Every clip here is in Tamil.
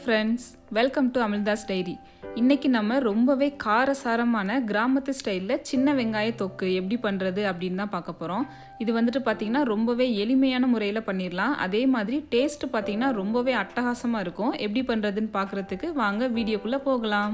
friends welcome to Amrita's diary இன்னைக்கு நம்ம ரொம்பவே காரசாரமான கிராமத்து ஸ்டைலில் சின்ன வெங்காய தொக்கு எப்படி பண்ணுறது அப்படின்னு தான் பார்க்க போகிறோம் இது வந்துட்டு பார்த்திங்கன்னா ரொம்பவே எளிமையான முறையில் பண்ணிடலாம் அதே மாதிரி டேஸ்ட் பார்த்திங்கன்னா ரொம்பவே அட்டகாசமாக இருக்கும் எப்படி பண்ணுறதுன்னு பார்க்குறதுக்கு வாங்க வீடியோக்குள்ளே போகலாம்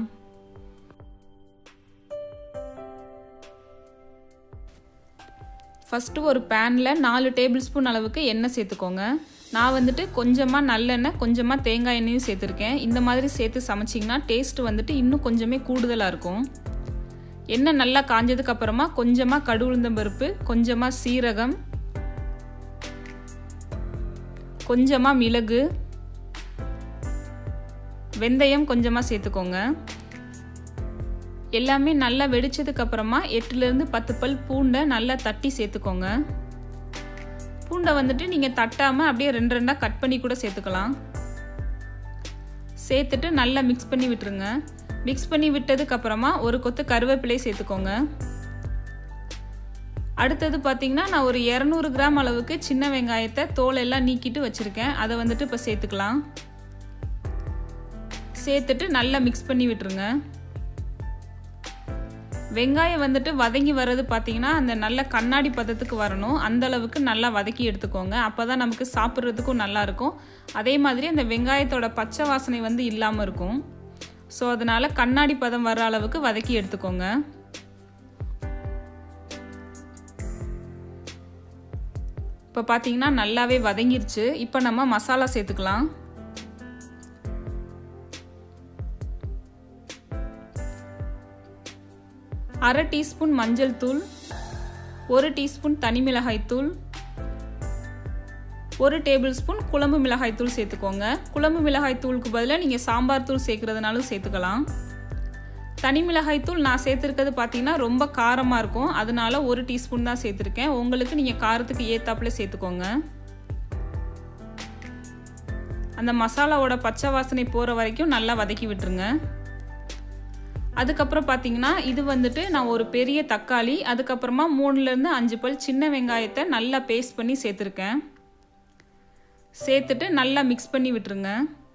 ஃபஸ்ட்டு ஒரு பேனில் நாலு டேபிள் ஸ்பூன் அளவுக்கு எண்ணெய் சேர்த்துக்கோங்க நான் வந்துட்டு கொஞ்சமாக நல்லெண்ணெய் கொஞ்சமாக தேங்காய் எண்ணெயும் சேர்த்துருக்கேன் இந்த மாதிரி சேர்த்து சமைச்சிங்கன்னா டேஸ்ட் வந்துட்டு இன்னும் கொஞ்சமே கூடுதலாக இருக்கும் எண்ணெய் நல்லா காஞ்சதுக்கு அப்புறமா கொஞ்சமாக கடு உளுந்தம்பருப்பு கொஞ்சமாக சீரகம் கொஞ்சமாக மிளகு வெந்தயம் கொஞ்சமாக சேர்த்துக்கோங்க எல்லாமே நல்லா வெடிச்சதுக்கு அப்புறமா எட்டுலேருந்து பத்து பல் பூண்டை நல்லா தட்டி சேர்த்துக்கோங்க பூண்டை வந்துட்டு நீங்கள் தட்டாமல் அப்படியே ரெண்டு ரெண்டாக கட் பண்ணி கூட சேர்த்துக்கலாம் சேர்த்துட்டு நல்லா மிக்ஸ் பண்ணி விட்டுருங்க மிக்ஸ் பண்ணி விட்டதுக்கு அப்புறமா ஒரு கொத்து கருவேப்பிலையை சேர்த்துக்கோங்க அடுத்தது பார்த்தீங்கன்னா நான் ஒரு இரநூறு கிராம் அளவுக்கு சின்ன வெங்காயத்தை தோல் எல்லாம் நீக்கிட்டு வச்சுருக்கேன் அதை வந்துட்டு இப்போ சேர்த்துக்கலாம் சேர்த்துட்டு நல்லா மிக்ஸ் பண்ணி விட்டுருங்க வெங்காயம் வந்துட்டு வதங்கி வர்றது பார்த்தீங்கன்னா அந்த நல்ல கண்ணாடி பதத்துக்கு வரணும் அந்த அளவுக்கு நல்லா வதக்கி எடுத்துக்கோங்க அப்போ தான் நமக்கு சாப்பிட்றதுக்கும் நல்லா இருக்கும் அதே மாதிரி அந்த வெங்காயத்தோட பச்சை வாசனை வந்து இல்லாமல் இருக்கும் ஸோ அதனால் கண்ணாடி பதம் வர அளவுக்கு வதக்கி எடுத்துக்கோங்க இப்போ பார்த்தீங்கன்னா நல்லாவே வதங்கிருச்சு இப்போ நம்ம மசாலா சேர்த்துக்கலாம் அரை டீஸ்பூன் மஞ்சள் தூள் ஒரு டீஸ்பூன் தனி மிளகாய் தூள் ஒரு டேபிள் ஸ்பூன் குழம்பு மிளகாய் தூள் சேர்த்துக்கோங்க குழம்பு மிளகாய் தூளுக்கு பதிலாக நீங்கள் சாம்பார் தூள் சேர்க்குறதுனாலும் சேர்த்துக்கலாம் தனி மிளகாய் தூள் நான் சேர்த்துருக்கிறது பார்த்தீங்கன்னா ரொம்ப காரமாக இருக்கும் அதனால ஒரு டீஸ்பூன் தான் சேர்த்துருக்கேன் உங்களுக்கு நீங்கள் காரத்துக்கு ஏத்தாப்புல சேர்த்துக்கோங்க அந்த மசாலாவோட பச்சை வாசனை போகிற வரைக்கும் நல்லா வதக்கி விட்டுருங்க அதுக்கப்புறம் பார்த்தீங்கன்னா இது வந்துட்டு நான் ஒரு பெரிய தக்காளி அதுக்கப்புறமா மூணுலேருந்து அஞ்சு பல் சின்ன வெங்காயத்தை நல்லா பேஸ்ட் பண்ணி சேர்த்துருக்கேன் சேர்த்துட்டு நல்லா மிக்ஸ் பண்ணி விட்டுருங்க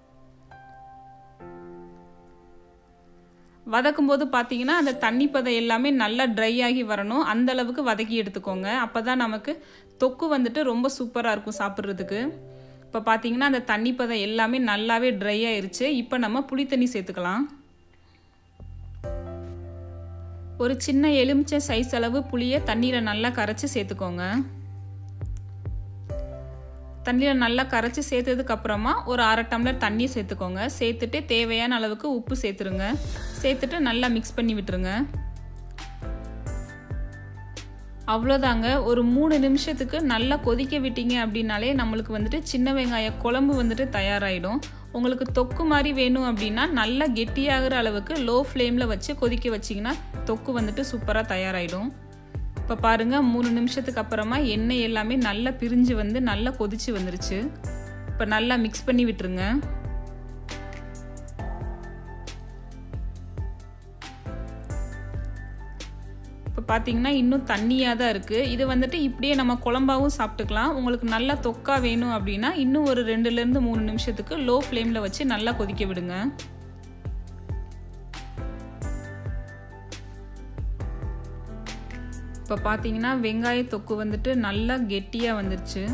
வதக்கும் போது பார்த்தீங்கன்னா அந்த தண்ணி பதம் எல்லாமே நல்லா ட்ரை ஆகி வரணும் அந்த அளவுக்கு வதக்கி எடுத்துக்கோங்க அப்போ தான் நமக்கு தொக்கு வந்துட்டு ரொம்ப சூப்பராக இருக்கும் சாப்பிட்றதுக்கு இப்போ பார்த்தீங்கன்னா அந்த தண்ணி பதம் எல்லாமே நல்லாவே ட்ரை ஆயிருச்சு இப்போ நம்ம புளி தண்ணி சேர்த்துக்கலாம் ஒரு சின்ன எலுமிச்சை சைஸ் அளவு புளியை தண்ணியில் நல்லா கரைச்சி சேர்த்துக்கோங்க தண்ணியில் நல்லா கரைச்சி சேர்த்ததுக்கு அப்புறமா ஒரு அரை டம்ளர் தண்ணி சேர்த்துக்கோங்க சேர்த்துட்டு தேவையான அளவுக்கு உப்பு சேர்த்துருங்க சேர்த்துட்டு நல்லா மிக்ஸ் பண்ணி விட்டுருங்க அவ்வளோதாங்க ஒரு மூணு நிமிஷத்துக்கு நல்லா கொதிக்க விட்டீங்க அப்படின்னாலே நம்மளுக்கு வந்துட்டு சின்ன வெங்காய குழம்பு வந்துட்டு தயாராகிடும் உங்களுக்கு தொக்கு மாதிரி வேணும் அப்படின்னா நல்லா கெட்டியாகிற அளவுக்கு லோ ஃப்ளேமில் வச்சு கொதிக்க வச்சிங்கன்னா தொக்கு வந்துட்டு சூப்பராக தயாராகிடும் இப்போ பாருங்கள் மூணு நிமிஷத்துக்கு அப்புறமா எண்ணெய் எல்லாமே நல்லா பிரிஞ்சு வந்து நல்லா கொதிச்சு வந்துருச்சு இப்போ நல்லா மிக்ஸ் பண்ணி விட்டுருங்க இப்போ பார்த்தீங்கன்னா இன்னும் தண்ணியாக தான் இருக்குது இது வந்துட்டு இப்படியே நம்ம குழம்பாவும் சாப்பிட்டுக்கலாம் உங்களுக்கு நல்லா தொக்கா வேணும் அப்படின்னா இன்னும் ஒரு ரெண்டுலேருந்து மூணு நிமிஷத்துக்கு லோ ஃப்ளேமில் வச்சு நல்லா கொதிக்க விடுங்க இப்போ பார்த்தீங்கன்னா வெங்காய தொக்கு வந்துட்டு நல்லா கெட்டியாக வந்துருச்சு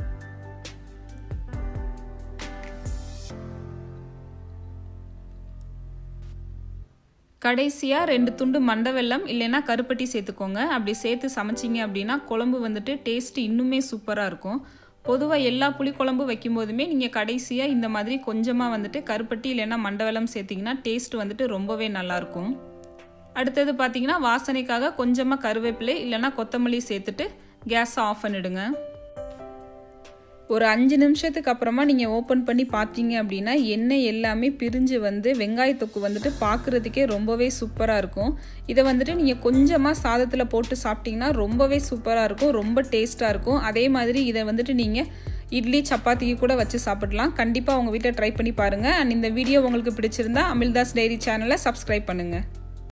கடைசியாக ரெண்டு துண்டு மண்டை வெல்லம் இல்லைன்னா கருப்பட்டி சேர்த்துக்கோங்க அப்படி சேர்த்து சமைச்சிங்க அப்படின்னா குழம்பு வந்துட்டு டேஸ்ட் இன்னுமே சூப்பராக இருக்கும் பொதுவாக எல்லா புளிக்குழம்பு வைக்கும் போதுமே நீங்கள் கடைசியாக இந்த மாதிரி கொஞ்சமாக வந்துட்டு கருப்பட்டி இல்லைன்னா மண்டை வெல்லம் சேர்த்திங்கன்னா டேஸ்ட் வந்துட்டு ரொம்பவே நல்லாயிருக்கும் அடுத்தது பார்த்தீங்கன்னா வாசனைக்காக கொஞ்சமாக கருவேப்பிலை இல்லைன்னா கொத்தமல்லி சேர்த்துட்டு கேஸை ஆஃப் பண்ணிடுங்க ஒரு அஞ்சு நிமிஷத்துக்கு அப்புறமா நீங்கள் ஓப்பன் பண்ணி பார்த்தீங்க அப்படின்னா எண்ணெய் எல்லாமே பிரிஞ்சு வந்து வெங்காய தொக்கு வந்துட்டு பார்க்குறதுக்கே ரொம்பவே சூப்பராக இருக்கும் இதை வந்துட்டு நீங்கள் கொஞ்சமாக சாதத்தில் போட்டு சாப்பிட்டீங்கன்னா ரொம்பவே சூப்பராக இருக்கும் ரொம்ப டேஸ்ட்டாக இருக்கும் அதே மாதிரி இதை வந்துட்டு நீங்கள் இட்லி சப்பாத்திக்கு கூட வச்சு சாப்பிடலாம் கண்டிப்பாக உங்கள் வீட்டில் ட்ரை பண்ணி பாருங்கள் அண்ட் இந்த வீடியோ உங்களுக்கு பிடிச்சிருந்தா அமில்தாஸ் டைரி சேனலை சப்ஸ்கிரைப் பண்ணுங்கள்